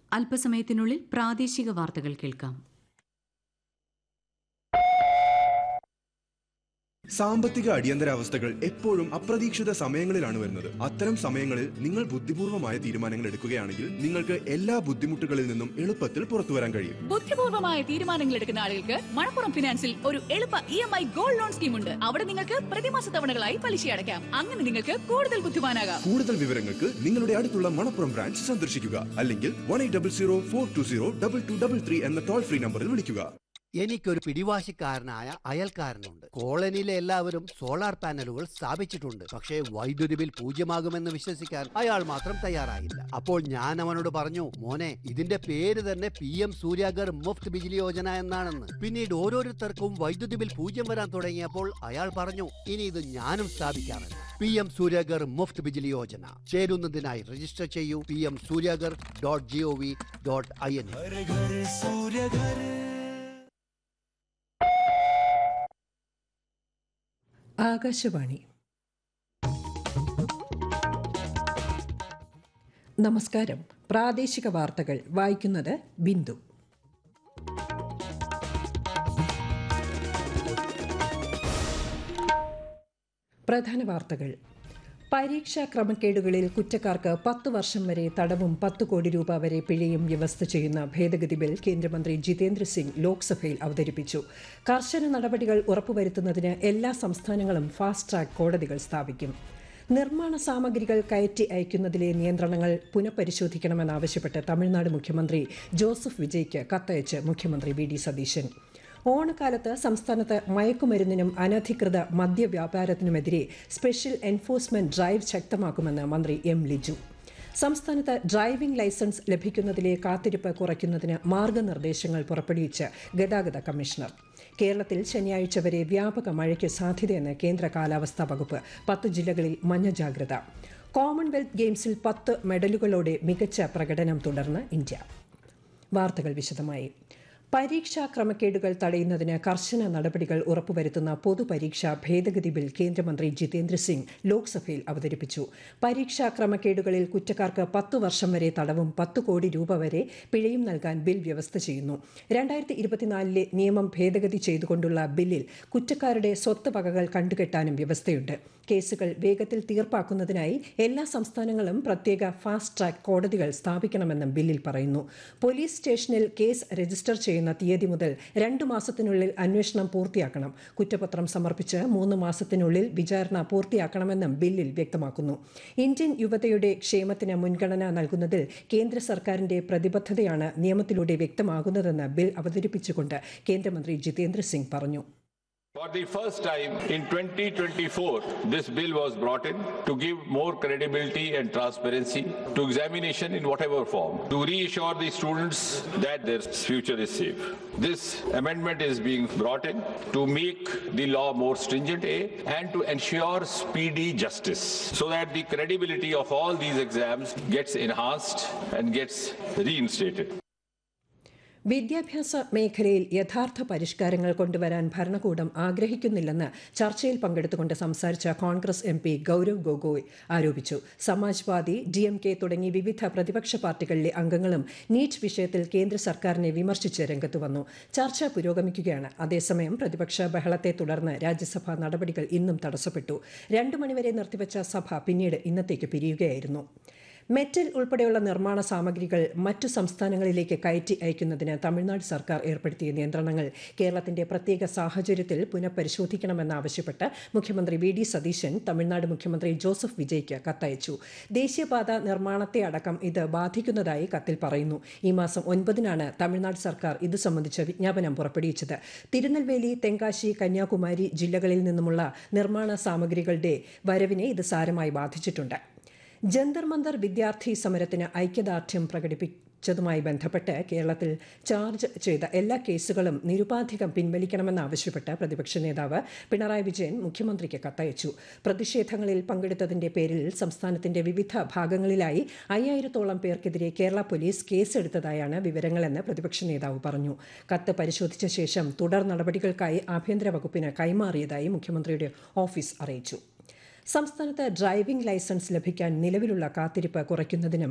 അല്പസമയത്തിനുള്ളിൽ പ്രാദേശിക വാർത്തകൾ കേൾക്കാം സാമ്പത്തിക അടിയന്തരാവസ്ഥകൾ എപ്പോഴും അപ്രതീക്ഷിത സമയങ്ങളിലാണ് വരുന്നത് അത്തരം സമയങ്ങളിൽ നിങ്ങൾ ബുദ്ധിപൂർവമായ തീരുമാനങ്ങൾ എടുക്കുകയാണെങ്കിൽ നിങ്ങൾക്ക് എല്ലാ ബുദ്ധിമുട്ടുകളിൽ നിന്നും എളുപ്പത്തിൽ പുറത്തു വരാൻ കഴിയും ബുദ്ധിപൂർവമായ തീരുമാനങ്ങൾ എടുക്കുന്ന ആളുകൾക്ക് മണപ്പുറം ഫിനാൻസിൽ ഒരു എളുപ്പ E M I gold loan scheme ഉണ്ട് അവിടെ നിങ്ങൾക്ക് പ്രതിമാസ തവണകളായി പലിശ അടയ്ക്കാം അങ്ങനെ നിങ്ങൾക്ക് കൂടുതൽ ബുദ്ധിമാനാകാം കൂടുതൽ വിവരങ്ങൾക്ക് നിങ്ങളുടെ അടുത്തുള്ള മണപ്പുറം ബ്രാഞ്ച് സന്ദർശിക്കുക അല്ലെങ്കിൽ one eight double zero four two zero double two double three എന്ന ടോൾ ഫ്രീ നമ്പറിൽ വിളിക്കുക എനിക്കൊരു പിടിവാശിക്കാരനായ അയൽക്കാരനുണ്ട് കോളനിയിലെ എല്ലാവരും സോളാർ പാനലുകൾ സ്ഥാപിച്ചിട്ടുണ്ട് പക്ഷേ വൈദ്യുതി ബിൽ പൂജ്യമാകുമെന്ന് വിശ്വസിക്കാൻ അയാൾ മാത്രം തയ്യാറായില്ല അപ്പോൾ ഞാൻ അവനോട് പറഞ്ഞു മോനെ ഇതിന്റെ പേര് തന്നെ പി എം സൂര്യാഗർ മുഫ്ത് ബിജിലി യോജന എന്നാണെന്ന് പിന്നീട് ഓരോരുത്തർക്കും വൈദ്യുതി ബിൽ പൂജ്യം വരാൻ തുടങ്ങിയപ്പോൾ അയാൾ പറഞ്ഞു ഇനി ഇത് ഞാനും സ്ഥാപിക്കാറുണ്ട് പി എം സൂര്യാഗർ മുഫ്ത് ബിജിലി യോജന ചേരുന്നതിനായി രജിസ്റ്റർ ചെയ്യൂ P M Suryaghar dot G O V dot I N Akashvani നമസ്കാരം പ്രാദേശിക വാർത്തകൾ വായിക്കുന്നത് ബിന്ദു പ്രധാന വാർത്തകൾ പരീക്ഷാ ക്രമക്കേടുകളിൽ കുറ്റക്കാർക്ക് പത്ത് വർഷം വരെ തടവും പത്ത് കോടി രൂപ വരെ പിഴയും വ്യവസ്ഥ ചെയ്യുന്ന ഭേദഗതി ബിൽ കേന്ദ്രമന്ത്രി ജിതേന്ദ്ര സിംഗ് ലോക്സഭയിൽ അവതരിപ്പിച്ചു കർശന നടപടികൾ ഉറപ്പുവരുത്തുന്നതിന് എല്ലാ സംസ്ഥാനങ്ങളും ഫാസ്റ്റ് ട്രാക്ക് കോടതികൾ സ്ഥാപിക്കും നിർമ്മാണ സാമഗ്രികൾ കയറ്റി അയക്കുന്നതിലെ നിയന്ത്രണങ്ങൾ പുനഃപരിശോധിക്കണമെന്നാവശ്യപ്പെട്ട് തമിഴ്നാട് മുഖ്യമന്ത്രി ജോസഫ് വിജയ്ക്ക് കത്തയച്ച് മുഖ്യമന്ത്രി വി ഡി സതീശൻ ഓണക്കാലത്ത് സംസ്ഥാനത്ത് മയക്കുമരുന്നിനും അനധികൃത മദ്യവ്യാപാരത്തിനുമെതിരെ സ്പെഷ്യൽ എൻഫോഴ്സ്മെന്റ് ഡ്രൈവ് ശക്തമാക്കുമെന്ന് മന്ത്രി എം ലിജു സംസ്ഥാനത്ത് ഡ്രൈവിംഗ് ലൈസൻസ് ലഭിക്കുന്നതിലെ കാത്തിരിപ്പ് കുറയ്ക്കുന്നതിന് മാർഗനിർദ്ദേശങ്ങൾ പുറപ്പെടുവിച്ച് ഗതാഗത കമ്മീഷണർ കേരളത്തിൽ ശനിയാഴ്ച വരെ വ്യാപക മഴയ്ക്ക് സാധ്യതയെന്ന് കേന്ദ്ര കാലാവസ്ഥാ വകുപ്പ് പത്ത് ജില്ലകളിൽ മഞ്ഞ ജാഗ്രത കോമൺവെൽത്ത് ഗെയിംസിൽ പത്ത് മെഡലുകളോടെ മികച്ച പ്രകടനം തുടർന്ന് ഇന്ത്യ വാർത്തകൾ വിശദമായി പരീക്ഷാ ക്രമക്കേടുകൾ തടയുന്നതിന് കർശന നടപടികൾ ഉറപ്പുവരുത്തുന്ന പൊതുപരീക്ഷാ ഭേദഗതി ബിൽ കേന്ദ്രമന്ത്രി ജിതേന്ദ്ര സിംഗ് ലോക്സഭയിൽ അവതരിപ്പിച്ചു പരീക്ഷാ ക്രമക്കേടുകളിൽ കുറ്റക്കാർക്ക് പത്ത് വർഷം വരെ തടവും പത്ത് കോടി രൂപ വരെ പിഴയും നൽകാൻ ബിൽ വ്യവസ്ഥ ചെയ്യുന്നു രണ്ടായിരത്തി ഇരുപത്തിനാലിലെ നിയമം ഭേദഗതി ചെയ്തുകൊണ്ടുള്ള ബില്ലിൽ കുറ്റക്കാരുടെ സ്വത്ത് വകകൾ കണ്ടുകെട്ടാനും വ്യവസ്ഥയുണ്ട് കേസുകൾ വേഗത്തിൽ തീർപ്പാക്കുന്നതിനായി എല്ലാ സംസ്ഥാനങ്ങളും പ്രത്യേക ഫാസ്റ്റ് ട്രാക്ക് കോടതികൾ സ്ഥാപിക്കണമെന്നും ബില്ലിൽ പറയുന്നു പോലീസ് സ്റ്റേഷനിൽ കേസ് രജിസ്റ്റർ ചെയ്യുന്ന തീയതി മുതൽ രണ്ടു മാസത്തിനുള്ളിൽ അന്വേഷണം പൂർത്തിയാക്കണം കുറ്റപത്രം സമർപ്പിച്ച് മൂന്ന് മാസത്തിനുള്ളിൽ വിചാരണ പൂർത്തിയാക്കണമെന്നും ബില്ലിൽ വ്യക്തമാക്കുന്നു ഇന്ത്യൻ യുവതയുടെ ക്ഷേമത്തിന് മുൻഗണന നൽകുന്നതിൽ കേന്ദ്ര സർക്കാരിന്റെ പ്രതിബദ്ധതയാണ് നിയമത്തിലൂടെ വ്യക്തമാകുന്നതെന്ന് ബിൽ അവതരിപ്പിച്ചുകൊണ്ട് കേന്ദ്രമന്ത്രി ജിതേന്ദ്ര സിംഗ് പറഞ്ഞു For the first time in 2024, this bill was brought in to give more credibility and transparency to examination in whatever form, to reassure the students that their future is safe. This amendment is being brought in to make the law more stringent A, and to ensure speedy justice so that the credibility of all these exams gets enhanced and gets reinstated. വിദ്യാഭ്യാസ മേഖലയിൽ യഥാർത്ഥ പരിഷ്കാരങ്ങൾ കൊണ്ടുവരാൻ ഭരണകൂടം ആഗ്രഹിക്കുന്നില്ലെന്ന് ചർച്ചയിൽ പങ്കെടുത്തുകൊണ്ട് സംസാരിച്ച Congress M P Gaurav Gogoi ആരോപിച്ചു സമാജ്വാദി ഡി എം കെ തുടങ്ങി വിവിധ പ്രതിപക്ഷ പാർട്ടികളിലെ അംഗങ്ങളും നീറ്റ് വിഷയത്തിൽ കേന്ദ്ര സർക്കാരിനെ വിമർശിച്ച് രംഗത്തു വന്നു ചർച്ച പുരോഗമിക്കുകയാണ് അതേസമയം പ്രതിപക്ഷ ബഹളത്തെ തുടർന്ന് രാജ്യസഭാ നടപടികൾ ഇന്നും തടസ്സപ്പെട്ടു രണ്ടു മണിവരെ നിർത്തിവച്ച സഭ പിന്നീട് ഇന്നത്തേക്ക് പിരിയുകയായിരുന്നു മെറ്റൽ ഉൾപ്പെടെയുള്ള നിർമ്മാണ സാമഗ്രികൾ മറ്റു സംസ്ഥാനങ്ങളിലേക്ക് കയറ്റി അയക്കുന്നതിന് തമിഴ്നാട് സർക്കാർ ഏർപ്പെടുത്തിയ നിയന്ത്രണങ്ങൾ കേരളത്തിന്റെ പ്രത്യേക സാഹചര്യത്തിൽ പുനഃപരിശോധിക്കണമെന്നാവശ്യപ്പെട്ട് മുഖ്യമന്ത്രി വി ഡി സതീശൻ തമിഴ്നാട് മുഖ്യമന്ത്രി ജോസഫ് വിജയ്ക്ക് കത്തയച്ചു ദേശീയപാത നിർമ്മാണത്തെ അടക്കം ഇത് ബാധിക്കുന്നതായി കത്തിൽ പറയുന്നു ഈ മാസം ഒൻപതിനാണ് തമിഴ്നാട് സർക്കാർ ഇത് സംബന്ധിച്ച വിജ്ഞാപനം പുറപ്പെടുവിച്ചത് തിരുനെൽവേലി തെങ്കാശി കന്യാകുമാരി ജില്ലകളിൽ നിന്നുമുള്ള നിർമ്മാണ സാമഗ്രികളുടെ വരവിനെ ഇത് സാരമായി ബാധിച്ചിട്ടുണ്ട് ജന്തർ മന്ദർ വിദ്യാർത്ഥി സമരത്തിന് ഐക്യദാർഢ്യം പ്രകടിപ്പിച്ചതുമായി ബന്ധപ്പെട്ട് കേരളത്തിൽ ചാർജ് ചെയ്ത എല്ലാ കേസുകളും നിരുപാധികം പിൻവലിക്കണമെന്നാവശ്യപ്പെട്ട് പ്രതിപക്ഷ നേതാവ് പിണറായി വിജയൻ മുഖ്യമന്ത്രിക്ക് കത്തയച്ചു പ്രതിഷേധങ്ങളിൽ പങ്കെടുത്തതിന്റെ പേരിൽ സംസ്ഥാനത്തിന്റെ വിവിധ ഭാഗങ്ങളിലായി അയ്യായിരത്തോളം പേർക്കെതിരെ കേരള പോലീസ് കേസെടുത്തതായാണ് വിവരങ്ങളെന്ന് പ്രതിപക്ഷ നേതാവ് പറഞ്ഞു കത്ത് പരിശോധിച്ച ശേഷം തുടർ നടപടികൾക്കായി ആഭ്യന്തര വകുപ്പിന് കൈമാറിയതായി മുഖ്യമന്ത്രിയുടെ ഓഫീസ് അറിയിച്ചു സംസ്ഥാനത്ത് ഡ്രൈവിംഗ് ലൈസൻസ് ലഭിക്കാൻ നിലവിലുള്ള കാത്തിരിപ്പ് കുറയ്ക്കുന്നതിനും